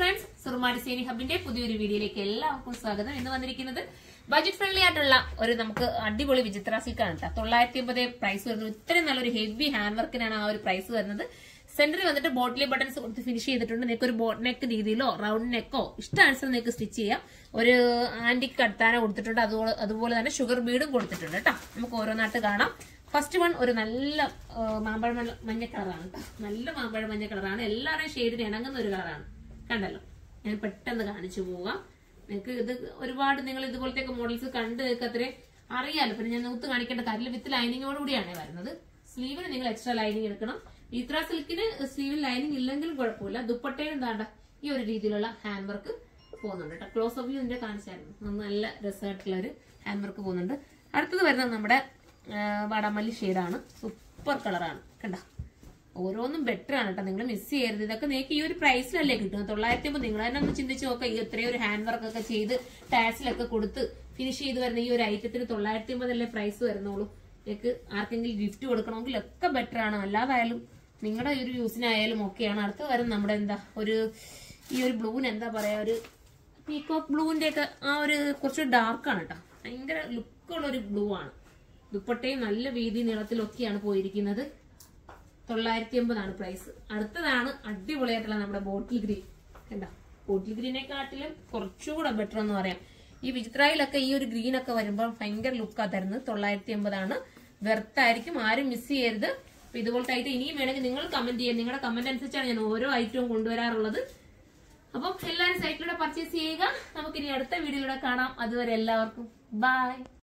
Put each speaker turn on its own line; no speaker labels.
friends സുറുമ designing ഹബിന്റെ പുതിയൊരു വീഡിയോയിലേക്ക് എല്ലാവർക്കും സ്വാഗതം ഇന്ന് വന്നിരിക്കുന്നത് ബജറ്റ് ഫ്രണ്ട്ലി ആയിട്ടുള്ള ഒരു നമുക്ക് അടിപൊളി വിചിത്ര സിൽക്കാണ് കേട്ടോ തൊള്ളായിരത്തി അമ്പത് പ്രൈസ് വരുന്നത് ഇത്രയും നല്ലൊരു ഹെവി ഹാൻഡ് വർക്കിനാണ് ആ ഒരു പ്രൈസ് വരുന്നത് സെന്ററിൽ വന്നിട്ട് ബോട്ടിലി ബട്ടൺസ് കൊടുത്ത് ഫിനിഷ് ചെയ്തിട്ടുണ്ട് നിങ്ങൾക്ക് ഒരു ബോട്ട് നെക്ക് രീതിയിലോ റൗണ്ട് നെക്കോ ഇഷ്ടാനുസരണം നിങ്ങൾക്ക് സ്റ്റിച്ച് ചെയ്യാം ഒരു ആന്റിക് കട്ടാന കൊടുത്തിട്ടുണ്ട് അതുപോലെ അതുപോലെ തന്നെ ഷുഗർ ബീഡും കൊടുത്തിട്ടുണ്ട് കേട്ടോ നമുക്ക് ഓരോന്നായിട്ട് കാണാം ഫസ്റ്റ് വൺ ഒരു നല്ല ആ, മാമ്പഴ മഞ്ഞ- മഞ്ഞ കളറാണ് കേട്ടോ നല്ല മാമ്പഴ മഞ്ഞ കളറാണ് എല്ലാവരുടെയും ഷെയ്ഡിന് ഇണങ്ങുന്ന ഒരു കളറാണ് കണ്ടല്ലോ ഞാൻ പെട്ടെന്ന് കാണിച്ചു പോവാം നിങ്ങൾക്ക് ഇത് ഒരുപാട് നിങ്ങൾ ഇതുപോലത്തെ മോഡൽസ് കണ്ട് നിങ്ങൾക്ക് അത്രയും അറിയാലോ പിന്നെ ഞാൻ നൂത്ത് കാണിക്കേണ്ട കാര്യമില്ല വിത്ത് ലൈനിങ്ങോട് കൂടിയാണ് വരുന്നത് സ്ലീവിന് നിങ്ങൾ എക്സ്ട്രാ ലൈനിങ് എടുക്കണം ഇത്ര സിൽക്കിന് സ്ലീവിൽ ലൈനിങ് ഇല്ലെങ്കിലും കുഴപ്പമില്ല ദുപ്പട്ടയും എന്താണ്ട ഈ ഒരു രീതിയിലുള്ള ഹാൻഡ് വർക്ക് പോകുന്നുണ്ട് കേട്ടോ ക്ലോസ് ഓഫ് വ്യൂ ഇതിന്റെ കാണിച്ചായിരുന്നു അത് നല്ല രസമായിട്ടുള്ള ഒരു ഹാൻഡ് വർക്ക് പോകുന്നുണ്ട് അടുത്തത് വരുന്നത് നമ്മുടെ ആ, വാടാമല്ലി ഷെയ്ഡാണ് സൂപ്പർ കളറാണ് കണ്ട ഓരോന്നും ബെറ്റർ ആണ് കേട്ടോ നിങ്ങൾ മിസ് ചെയ്യരുത് ഇതൊക്കെ നിങ്ങൾക്ക് ഈ ഒരു പ്രൈസിലല്ലേ കിട്ടുന്നത് തൊള്ളായിരത്തി അമ്പത് നിങ്ങൾ തന്നെ ഒന്ന് ചിന്തിച്ച് നോക്കുക ഈ ഇത്രയും ഒരു ഹാൻഡ് വർക്ക് ഒക്കെ ചെയ്ത് ടാസിലൊക്കെ കൊടുത്ത് ഫിനിഷ് ചെയ്ത് വരുന്ന ഈ ഒരു ഐറ്റത്തിന് തൊള്ളായിരത്തി അമ്പതല്ലേ പ്രൈസ് വരുന്നുള്ളൂ നിങ്ങൾക്ക് ആർക്കെങ്കിലും ഗിഫ്റ്റ് കൊടുക്കണമെങ്കിൽ ഒക്കെ ബെറ്റർ ആണ് അല്ലാതായാലും നിങ്ങളുടെ ഒരു യൂസിനായാലും ഒക്കെയാണ് അടുത്ത് വരും നമ്മുടെ എന്താ ഒരു ഈ ഒരു ബ്ലൂവിന് എന്താ പറയാ ഒരു പീകോക്ക് ബ്ലൂവിന്റെ ഒക്കെ ആ ഒരു കുറച്ച് ഡാർക്കാണ് കേട്ടോ ഭയങ്കര ലുക്കുള്ള ഒരു ബ്ലൂ ആണ് ദുപ്പട്ടയും നല്ല വീതി നീളത്തിലൊക്കെയാണ് പോയിരിക്കുന്നത് തൊള്ളായിരത്തി അമ്പതാണ് പ്രൈസ് അടുത്തതാണ് അടിപൊളിയായിട്ടുള്ള നമ്മുടെ ബോട്ടിൽ ഗ്രീൻ കണ്ട ബോട്ടിൽ ഗ്രീനെക്കാട്ടിലും കുറച്ചുകൂടെ ബെറ്റർ എന്ന് പറയാം ഈ വിചിത്രയിലൊക്കെ ഈ ഒരു ഗ്രീൻ ഒക്കെ വരുമ്പോൾ ഭയങ്കര ലുക്കാ തരുന്നത് തൊള്ളായിരത്തി അമ്പതാണ് വെർത്തായിരിക്കും ആരും മിസ് ചെയ്യരുത് അപ്പൊ ഇതുപോലത്തെ ഐറ്റം ഇനിയും വേണമെങ്കിൽ നിങ്ങൾ കമന്റ് ചെയ്യാം നിങ്ങളുടെ കമന്റ് അനുസരിച്ചാണ് ഞാൻ ഓരോ ഐറ്റവും കൊണ്ടുവരാറുള്ളത് അപ്പം എല്ലാവരും സൈറ്റിലൂടെ പർച്ചേസ് ചെയ്യുക നമുക്കിനി അടുത്ത വീഡിയോയിലൂടെ കാണാം അതുവരെ എല്ലാവർക്കും ബൈ